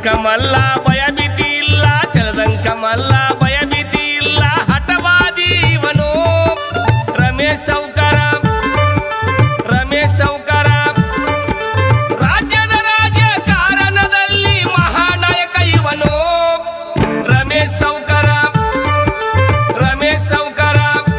ಚಲದಂಕ ಮಲ್ಲ ಭಯ ಭೀತಿ ಇಲ್ಲ ಚಲದಂಕ ಮಲ್ಲ ಭಯ ಭೀತಿ ಇಲ್ಲ ಹಠವಾದಿ ಇವನು ರಮೇಶ್ ಸೌಕರ ರಮೇಶ್ ಸೌಕರ ರಾಜ್ಯದ ರಾಜಕಾರಣದಲ್ಲಿ ಮಹಾನಾಯಕ ಇವನು ರಮೇಶ್ ಸೌಕರ ರಮೇಶ್ ಸೌಕರ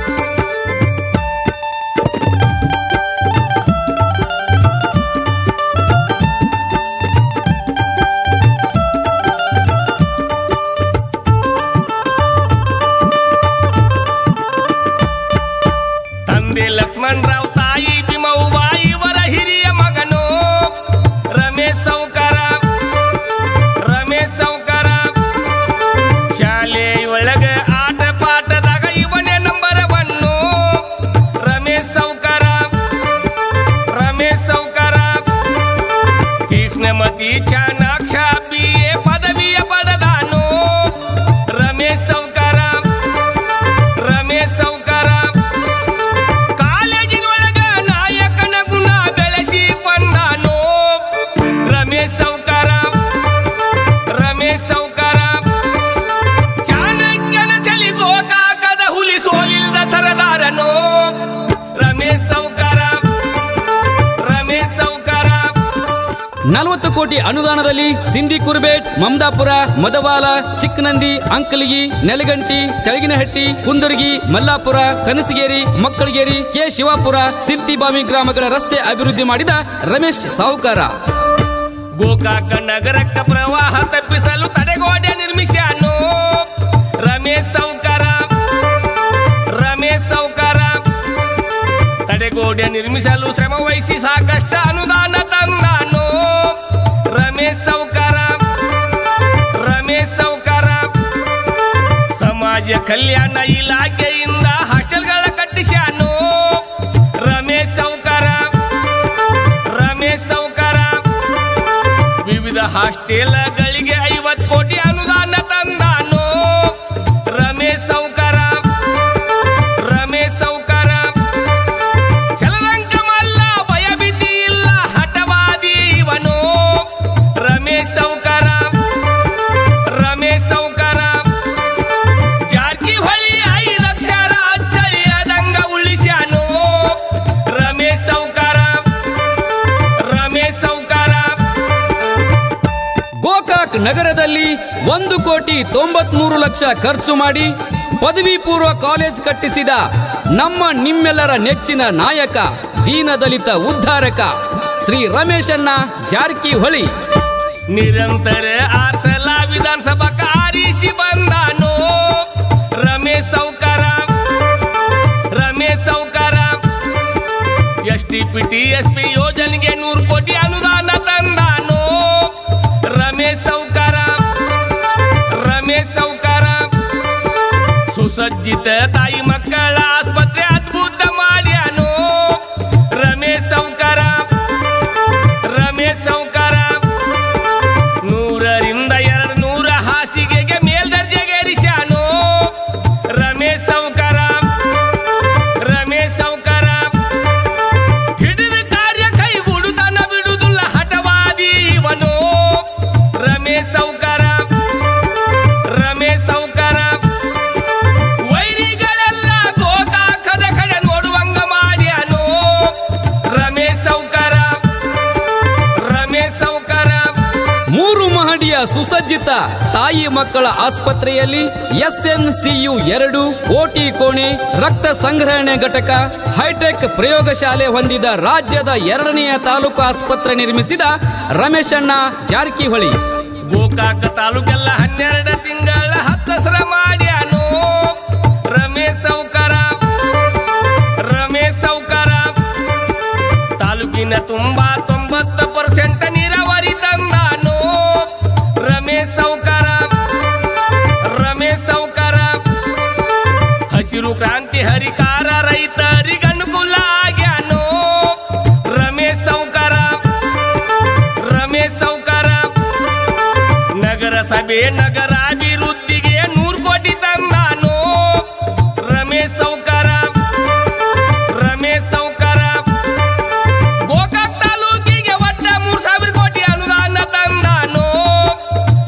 ತಂದೆ ಲಕ್ಷ್ಮಣ್ ರಾವ್ ತಾಯಿ ಭೀಮವ್ವ ಇವರ ಹಿರಿಯ ಮಗನು ರಮೇಶ್ ಸೌಕರ ರಮೇಶ್ ಸೌಕರ ಶಾಲೆ ಒಳಗ ಆಟ ಪಾಠದಾಗ ಇವನೇ ನಂಬರ್ ಒನ್ನು ರಮೇಶ್ ಸೌಕರ ರಮೇಶ್ ಸೌಕರ ತೀಕ್ಷ್ಣಮತಿ ಚಾಣಾಕ್ಷ ಬಿ ಎ ಪದವಿಯ ಪಡೆದಾನು ರಮೇಶ್ ಸೌಕರ ರಮೇಶ್ ಸೌಕರ ಕಾಲೇಜಿನೊಳಗ ನಾಯಕನ ಗುಣ ಬೆಳೆಸಿಕೊಂಡಾನು ರಮೇಶ್ ಸೌಕರ ರಮೇಶ್ ಸೌಕರ ಚಾಣಕ್ಯನ ತಲಿ ಗೋಕಾಕದ ಹುಲಿ ಸೋಲಿಲ್ದ ಸರದಾರನು ರಮೇಶ್ ಸೌಕರ ರಮೇಶ್ ಸೌಕರ ನಲವತ್ತು ಕೋಟಿ ಅನುದಾನದಲ್ಲಿ ಸಿಂಧಿ ಕುರ್ಬೇಟ್ ಮಮದಾಪುರ ಮದವಾಲ ಚಿಕ್ಕನಂದಿ ಅಂಕಲಿಗಿ ನೆಲಗಂಟಿ ತೆಳಗಿನಹಟ್ಟಿ ಕುಂದರ್ಗಿ ಮಲ್ಲಾಪುರ ಕನಸಗೇರಿ ಮಕ್ಕಳಗೇರಿ ಕೆ ಶಿವಾಪುರ ಸಿರ್ತಿಬಾವಿ ಗ್ರಾಮಗಳ ರಸ್ತೆ ಅಭಿವೃದ್ಧಿ ಮಾಡಿದ ರಮೇಶ್ ಸಾಹುಕಾರ ಗೋಕಾಕ ನಗರಕ್ಕ ಪ್ರವಾಹ ತಪ್ಪಿಸಲು ತಡೆಗೋಡೆ ನಿರ್ಮಿಸ್ಯಾನು ರಮೇಶ್ ಸೌಕರ ರಮೇಶ್ ಸೌಕರ ತಡೆಗೋಡೆ ನಿರ್ಮಿಸಲು ಶ್ರಮ ವಹಿಸಿ ಸಾಕಷ್ಟು ಅನುದಾನ ತಂದಾನು ರಮೇಶ್ ಸೌಕರ ರಮೇಶ್ ಸೌಕರ ಸಮಾಜ ಕಲ್ಯಾಣ ಇಲಾಖೆಯಿಂದ ಹಾಸ್ಟೆಲ್ಗಳ ಕಟ್ಟಿಸ್ಯಾನು ರಮೇಶ್ ಸೌಕರ ರಮೇಶ್ ಸೌಕರ ವಿವಿಧ ಹಾಸ್ಟೆಲ್ಗಳಿಗೆ ಐವತ್ತು ಕೋಟಿ ಅನುದಾನ ತಂದಾನು ರಮೇಶ್ ಸೌಕರ ರಮೇಶ್ ಸೌಕರ ಚಲರಂಕ ಮಲ್ಲ ಭಯ ಭೀತಿ ಇಲ್ಲ ಹಠವಾದಿ ಇವನು ರಮೇಶ್ ಸೌಕರ ರಮೇಶ್ ಸೌಕರ ಜಾರಕಿಹೊಳಿ ಐದು ಅಕ್ಷರ ಅಚ್ಚಳಿಯದಂಗ ಉಳಿಸ್ಯಾನು ರಮೇಶ್ ಸೌಕರ ರಮೇಶ್ ಸೌಕರ ಗೋಕಾಕ್ ನಗರದಲ್ಲಿ ಒಂದು ಕೋಟಿ ತೊಂಬತ್ಮೂರು ಲಕ್ಷ ಖರ್ಚು ಮಾಡಿ ಪದವಿ ಪೂರ್ವ ಕಾಲೇಜ್ ಕಟ್ಟಿಸಿದ ನಮ್ಮ ನಿಮ್ಮೆಲ್ಲರ ನೆಚ್ಚಿನ ನಾಯಕ ದೀನದಲಿತ ಉದ್ಧಾರಕ ಶ್ರೀ ರಮೇಶಣ್ಣ ಜಾರಕಿಹೊಳಿ ನಿರಂತರ ಆರ್ಸಲ ವಿಧಾನಸಭಾ ಆರಿಸಿ ಬಂದಾನು Ramesh ಸೌಕರ Ramesh Saukar S T P T S P ಯೋಜನೆಗೆ ನೂರು ಕೋಟಿ ಅನುದಾನ ತಂದಾನು ರಮೇಶ್ ಸೌಕರ ರಮೇಶ್ ಸೌಕರ ಸುಸಜ್ಜಿತ ತಾಯಿ ಮಕ್ಕಳ ಆಸ್ಪತ್ರೆ ಅದ್ಭುತ ಮಾಡ್ಯಾನು ರಮೇಶ್ ಸೌಕರ ರಮೇಶ್ ಸೌಕರ ನೂರರಿಂದ ಎರಡು ನೂರ ಹಾಸಿಗೆಗೆ ಮೇಲ್ದರ್ಜೆಗೇರಿಸ್ಯಾನು ರಮೇಶ್ ಸೌಕರ ರಮೇಶ್ ಸೌಕರ ಹಿಡಿದ ಕಾರ್ಯ ಕೈಗೂಡುತನ ಬಿಡುವುದಿಲ್ಲ ಹಠವಾದಿ ಇವನು ರಮೇಶ್ ಸೌಕರ ರಮೇಶ್ ಸೌಕರ ವೈರಿಗಳೆಲ್ಲ ಗೋಕಾಕದ ಕಡೆ ನೋಡುವಂಗ ಮಾಡ್ಯಾನು ರಮೇಶ್ ಸೌಕರ ರಮೇಶ್ ಸೌಕರ ಮೂರು ಮಹಡಿಯ ಸುಸಜ್ಜಿತ ತಾಯಿ ಮಕ್ಕಳ ಆಸ್ಪತ್ರೆಯಲ್ಲಿ ಎಸ್ಎನ್ಸಿಯು ಎರಡು ಓಟಿ ಕೋಣೆ ರಕ್ತ ಸಂಗ್ರಹಣೆ ಘಟಕ ಹೈಟೆಕ್ ಪ್ರಯೋಗಶಾಲೆ ಹೊಂದಿದ ರಾಜ್ಯದ ಎರಡನೆಯ ತಾಲೂಕು ಆಸ್ಪತ್ರೆ ನಿರ್ಮಿಸಿದ ರಮೇಶಣ್ಣ ಜಾರಕಿಹೊಳಿ ಗೋಕಾಕ ತಾಲೂಕೆಲ್ಲ ಹನ್ನೆರಡು ತಿಂಗಳ ಹತ್ತಸರ ಮಾಡ್ಯಾನು ರಮೇಶ್ ಸೌಕರ ರಮೇಶ್ ಸೌಕರ ತಾಲೂಕಿನ ತುಂಬಾ ತೊಂಬತ್ತು ಪರ್ಸೆಂಟ್ ನೀರಾವರಿ ತಂದಾನು ರಮೇಶ್ ಸೌಕರ ರಮೇಶ್ ಸೌಕರ ಹಸಿರು ಕ್ರಾಂತಿ ಹರಿಕಾರ ರೈತರಿಗೆ ಅನುಕೂಲ ಆಗ್ಯಾನು ರಮೇಶ್ ಸೌಕರ ರಮೇಶ್ ಸೌಕರ ನಗರಸಭೆ ನಗರಾಭಿವೃದ್ಧಿಗೆ ನೂರು ಕೋಟಿ ತಂದಾನು ರಮೇಶ್ ಸೌಕರ ರಮೇಶ್ ಸೌಕರ ಗೋಕಾಕ್ ತಾಲೂಕಿಗೆ ಒಟ್ಟ ಮೂರ್ ಸಾವಿರ ಕೋಟಿ ಅನುದಾನ ತಂದಾನು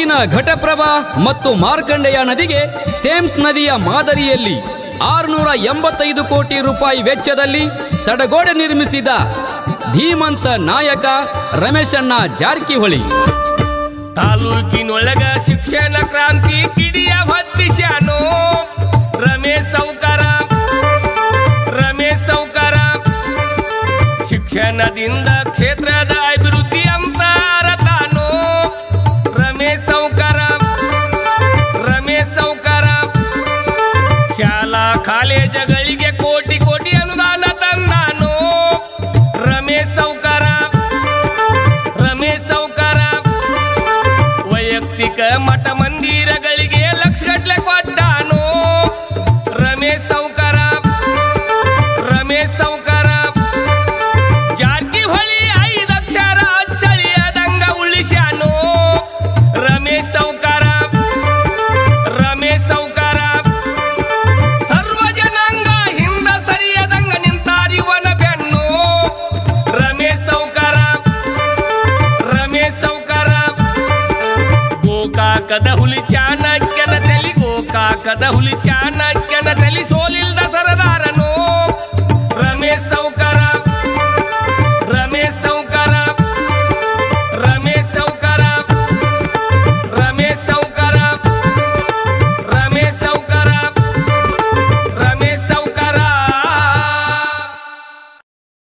ನೀರಿನ ಘಟಪ್ರಭಾ ಮತ್ತು ಮಾರ್ಕಂಡೆಯ ನದಿಗೆ ಥೇಮ್ಸ್ ನದಿಯ ಮಾದರಿಯಲ್ಲಿ ಆರುನೂರ ಎಂಬತ್ತೈದು ಕೋಟಿ ರೂಪಾಯಿ ವೆಚ್ಚದಲ್ಲಿ ತಡೆಗೋಡೆ ನಿರ್ಮಿಸಿದ ಧೀಮಂತ ನಾಯಕ ರಮೇಶಣ್ಣ ಜಾರಕಿಹೊಳಿ ತಾಲೂಕಿನೊಳಗ ಶಿಕ್ಷಣ ಕ್ರಾಂತಿ ಕಿಡಿಯ ಹೊತ್ತಿಸ್ಯಾನೋ ರಮೇಶ್ ಸೌಕರ ರಮೇಶ್ ಸೌಕರ ಶಿಕ್ಷಣದಿಂದ ಕ್ಷೇತ್ರದ ಅಭಿವೃದ್ಧಿ ಅಂತ ಅರತಾನೋ ರಮೇಶ್ ಸೌಕರ ರಮೇಶ್ ಸೌಕರ ಶಾಲಾ ಕಾಲೇಜುಗಳಿಗೆ ಕೋಟಿ ಕೋಟಿ ಅನುದಾನ ತಂದಾನೋ ರಮೇಶ್ ಸೌಕರ ರಮೇಶ್ ಸೌಕರ ವೈಯಕ್ತಿಕ ಮಠ ಮಂದಿರಗಳಿಗೆ ಲಕ್ಷಗಟ್ಲೆ ಕೊಟ್ಟಾನೋ ರಮೇಶ್ ಸೌಕರ ರಮೇಶ್ ಸೌಕರ ಜಾರಕಿಹೊಳಿ ಐದಕ್ಷರ ಅಚ್ಚಳಿಯದಂಗ ಉಳಿಸ್ಯಾನೋ ರಮೇಶ್ ಸೌಕರ ರಮೇಶ್ ಸೌಕರ ಸರ್ವ ಜನಾಂಗ ಹಿಂದ ಸರಿಯದಂಗ ನಿಂತಾರಿವನ ಬೆನ್ನು ರಮೇಶ್ ಸೌಕರ ರಮೇಶ್ ಸೌಕರ ಗೋಕಾಕದ ಹುಲಿ ಚಾಣಕ್ಯನ ತಲಿ ಗೋಕಾಕದ ಹುಲಿ ಚಾಣ